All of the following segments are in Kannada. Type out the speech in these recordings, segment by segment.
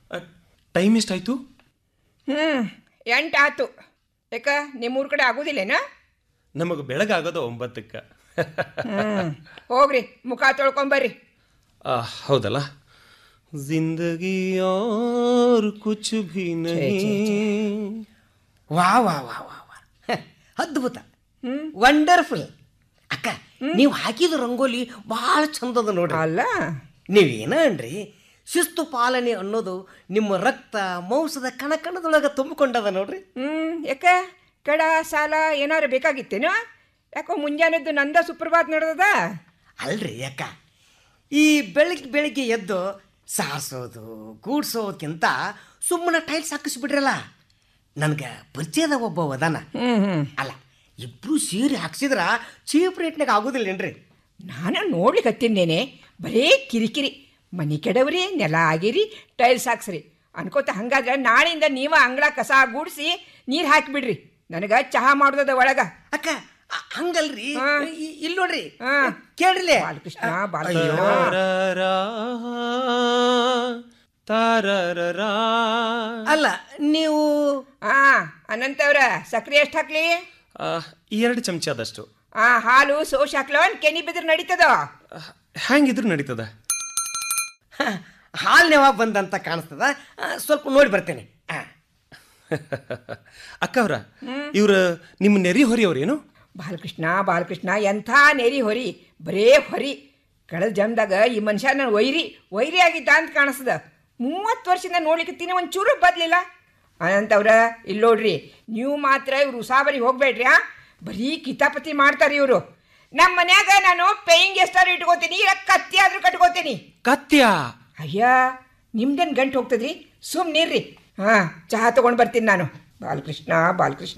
ಟೈಮ್ ಎಷ್ಟಾಯ್ತು ಹ್ಞೂ ಎಂಟಾತು ಯಾಕ ನಿಮ್ಮೂರ ಕಡೆ ಆಗೋದಿಲ್ಲೇನಾ ನಮಗೆ ಬೆಳಗಾಗೋದು ಒಂಬತ್ತಕ್ಕೆ ಹ್ಞೂ ಹೋಗ್ರಿ ಮುಖ ತೊಳ್ಕೊಂಬರ್ರಿ ಆ, ಹೌದಲ್ಲ ಜಿಂದಗಿ और कुछ भी नहीं ವಾ ವಾ ವಾ ವಾ ವಾ ಹ, ಅದ್ಭುತ ವಂಡರ್ಫುಲ್ ಅಕ್ಕ ನೀವು ಹಾಕಿದ ರಂಗೋಲಿ ಭಾಳ ಚಂದದ ನೋಡ್ರಿ ಅಲ್ಲ ನೀವೇನ ಅನ್ರಿ ಶಿಸ್ತು ಪಾಲನೆ ಅನ್ನೋದು ನಿಮ್ಮ ರಕ್ತ ಮಾಂಸದ ಕಣಕಣದೊಳಗೆ ತುಂಬಿಕೊಂಡದ ನೋಡ್ರಿ ಹ್ಞೂ ಯಾಕ ಕಡ ಸಾಲ ಏನಾರು ಬೇಕಾಗಿತ್ತೇನೋ ಯಾಕೋ ಮುಂಜಾನೆದ್ದು ನಂದ ಸುಪ್ರಭಾತ್ ನಡೆದದ ಅಲ್ರಿ ಅಕ್ಕ ಈ ಬೆಳಿಗ್ಗೆ ಬೆಳಿಗ್ಗೆ ಎದ್ದು ಸಾರಿಸೋದು ಗೂಡ್ಸೋದಕ್ಕಿಂತ ಸುಮ್ಮನೆ ಟೈಲ್ಸ್ ಹಾಕಿಸ್ಬಿಡ್ರಲ್ಲ ನನಗೆ ಪರಿಚಯದ ಒಬ್ಬ ಅದಾನ ಹ್ಞೂ ಹ್ಞೂ ಅಲ್ಲ ಇಬ್ರು ಸೇರಿ ಹಾಕ್ಸಿದ್ರ ಚೀಪ್ ರೇಟ್ನಾಗ ಆಗೋದಿಲ್ಲೇನ್ರಿ ನಾನು ನೋಡ್ಲಿಕ್ಕೆ ಹತ್ತಿದ್ದೇನೆ ಬರೇ ಕಿರಿಕಿರಿ ಮನೆ ಕೆಡವ್ರಿ ನೆಲ ಆಗಿರಿ ಟೈಲ್ಸ್ ಹಾಕ್ಸ್ರಿ ಅನ್ಕೋತ ಹಂಗಾದ್ರೆ ನಾಳೆಯಿಂದ ನೀವ ಅಂಗಳ ಕಸ ಗೂಡಿಸಿ ನೀರು ಹಾಕಿಬಿಡ್ರಿ ನನಗೆ ಚಹಾ ಮಾಡೋದದ ಒಳಗ ಅಕ್ಕ ಅ- ಹಂಗಲ್ರಿ ಹಾ. ಇ- ಇಲ್ ನೋಡ್ರಿ ಹಾ. ಕೇಳ್ರಿಲೆ ಬಾಲಕೃಷ್ಣ ಬಾಲಕೃಷ್ಣ ತಾರರಾ, ತಾರರರಾ. ಅಲ್ಲ ನೀವು ಹಾ ಅನಂತವ್ರ ಸಕ್ರೆ ಎಷ್ಟು ಹಾಕ್ಲಿ ಆ, ಎರಡು ಚಮಚ ಆದಷ್ಟು ಆ ಹಾಲು ಸೋಸ್ ಹಾಕ್ಲೋ ಕೆನಿ ಬಿದ್ರೆ ನಡೀತದ ಆ, ಹ್ಯಾಂಗಿದ್ರು ನಡೀತದ ಹಾಲ್ ನೆವ ಬಂದಂತ ಕಾಣಿಸ್ತದ ಆ, ಸ್ವಲ್ಪ ನೋಡಿ ಬರ್ತೇನೆ ಆ. ಅಕ್ಕವ್ರ ಇವ್ರ ನಿಮ್ಮ ನೆರಿ ಹೊರಿಯವ್ರೇನು ಬಾಲಕೃಷ್ಣ ಬಾಲಕೃಷ್ಣ ಎಂಥ ನೆರಿ ಹೊರಿ ಬರೇ ಹೊರಿ ಕಳೆದ ಜನ್ಮದಾಗ ಈ ಮನುಷ್ಯ ನನ್ನ ವೈರಿ ವೈರಿ ಆಗಿದ್ದ ಅಂತ ಕಾಣಿಸ್ತದ ಮೂವತ್ತು ವರ್ಷದಿಂದ ನೋಡ್ಲಿಕ್ಕತ್ತೀನಿ ಒಂದು ಚೂರು ಬದಲಿಲ್ಲ ಅನಂತವ್ರ ಇಲ್ಲಿ ನೋಡ್ರಿ ನೀವು ಮಾತ್ರ ಇವ್ರು ಉಸಾಬರಿ ಹೋಗ್ಬೇಡ್ರಿ ಆ ಬರೀ ಕಿತಾಪತಿ ಮಾಡ್ತಾರೆ ಇವರು ನಮ್ಮ ಮನ್ಯಾಗ ನಾನು ಪೇಯಿಂಗ್ ಎಷ್ಟಾರು ಇಟ್ಕೋತೀನಿ ಇಲ್ಲ ಕತ್ತಿ ಆದ್ರೂ ಕಟ್ಕೋತೀನಿ ಕತ್ಯ ಅಯ್ಯ ನಿಮ್ದೇನು ಗಂಟು ಹೋಗ್ತದ್ರಿ ಸುಮ್ಮನಿರ್ರಿ ಹಾಂ ಚಹಾ ತಗೊಂಡು ಬರ್ತೀನಿ ನಾನು ಬಾಲಕೃಷ್ಣ ಬಾಲಕೃಷ್ಣ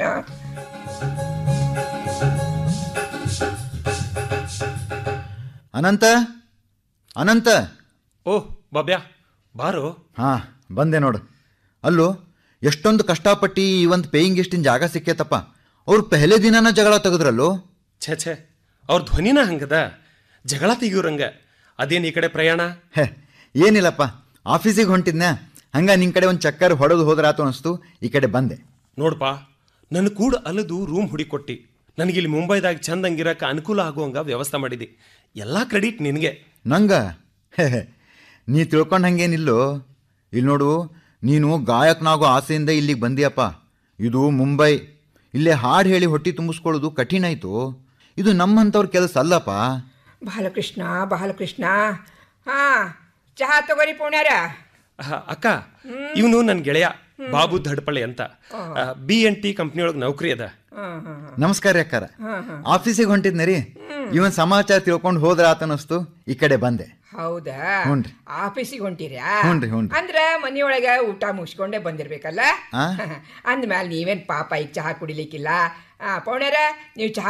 ಅನಂತ ಅನಂತ ಓಹ್ ಬಾಬ್ಯಾ ಬಾರೋ ಹಾಂ ಬಂದೆ ನೋಡು ಅಲ್ಲೋ ಎಷ್ಟೊಂದು ಕಷ್ಟಪಟ್ಟು ಈ ಒಂದು ಪೇಯಿಂಗ್ ಗೆಸ್ಟಿನ ಜಾಗ ಸಿಕ್ಕೇತಪ್ಪ ಅವ್ರು ಪೆಹಲೆ ದಿನನ ಜಗಳ ತೆಗೆದ್ರಲ್ಲೋ ಛೇ ಛೇ ಅವ್ರ ಧ್ವನಿನ ಹಂಗದ ಜಗಳ ತೆಗಿಯೋರಂಗ ಅದೇನು ಈ ಕಡೆ ಪ್ರಯಾಣ ಹೇ ಏನಿಲ್ಲಪ್ಪ ಆಫೀಸಿಗೆ ಹೊಂಟಿದ್ನ್ಯಾ ಹಂಗ ನಿನ್ನ ಕಡೆ ಒಂದು ಚಕ್ಕರ್ ಹೊಡೆದು ಹೋದ್ರಾತು ಅನಿಸ್ತು ಈ ಕಡೆ ಬಂದೆ ನೋಡ್ಪಾ ನನ್ನ ಕೂಡ ಅಲ್ಲದು ರೂಮ್ ಹುಡಿಕೊಟ್ಟಿ ನನಗಿಲ್ಲಿ ಮುಂಬೈದಾಗ ಚಂದಂಗಿರಕ್ಕೆ ಅನುಕೂಲ ಆಗುವಂಗ ವ್ಯವಸ್ಥೆ ಮಾಡಿದಿ ಎಲ್ಲ ಕ್ರೆಡಿಟ್ ನಿನಗೆ ನಂಗ ಹೇ ಹೇ ನೀ ತಿಳ್ಕೊಂಡು ಹಂಗೇನಿಲ್ಲೋ ಇಲ್ಲಿ ನೋಡು ನೀನು ಗಾಯಕನಾಗೋ ಆಸೆಯಿಂದ ಇಲ್ಲಿಗೆ ಬಂದಿಯಪ್ಪ ಇದು ಮುಂಬೈ ಇಲ್ಲೇ ಹಾಡು ಹೇಳಿ ಹೊಟ್ಟಿ ತುಂಬಿಸ್ಕೊಳ್ಳೋದು ಕಠಿಣ ಆಯಿತು ಇದು ನಮ್ಮಂಥವ್ರ ಕೆಲಸ ಅಲ್ಲಪ್ಪ ಬಾಲಕೃಷ್ಣ ಬಾಲಕೃಷ್ಣ ಹಾ ಚಹಾ ತಗೋರಿ ಪುಣ್ಯಾರ ಆಹ್, ಅಕ್ಕ ಇವನು ನನ್ನ ಗೆಳೆಯ ಬಾಬು ಧಡ್ಪಳ್ಳಿ ಅಂತ ಬಿ ಎನ್ ಟಿ ಕಂಪ್ನಿ ಒಳಗೆ ನೌಕರಿ ಅದ ಹಾಂ ಹಾಂ ನಮಸ್ಕಾರ ಅಕ್ಕಾರ ಆಫೀಸಿಗೆ ಹೊಂಟಿದ್ನೆ ರೀ ಇವನ್ ಸಮಾಚಾರ ತಿಳ್ಕೊಂಡು ಹೋದ್ರ ಆತನಸ್ತು ಈ ಕಡೆ ಬಂದೆ ಹೌದಾ ಹ್ಞೂನ್ರಿ. ಆಫೀಸಿಗೆ ಹೊಂಟಿರ್ಯಾ ಹ್ಞೂನ್ರಿ, ಹ್ಞೂನ್ರಿ. ಅಂದ್ರ ಮನೆಯೊಳಗ ಊಟ ಮುಗಿಸ್ಕೊಂಡೇ ಬಂದಿರ್ಬೇಕಲ್ಲ ಆ? ಅಂದ್ಮೇಲೆ ನೀವೇನ್ ಪಾಪ ಈಗ ಚಹಾ ಕುಡಿಲಿಕ್ಕಿಲ್ಲ ಆ ಪೌಣ್ಯರ ನೀವು ಚಹಾ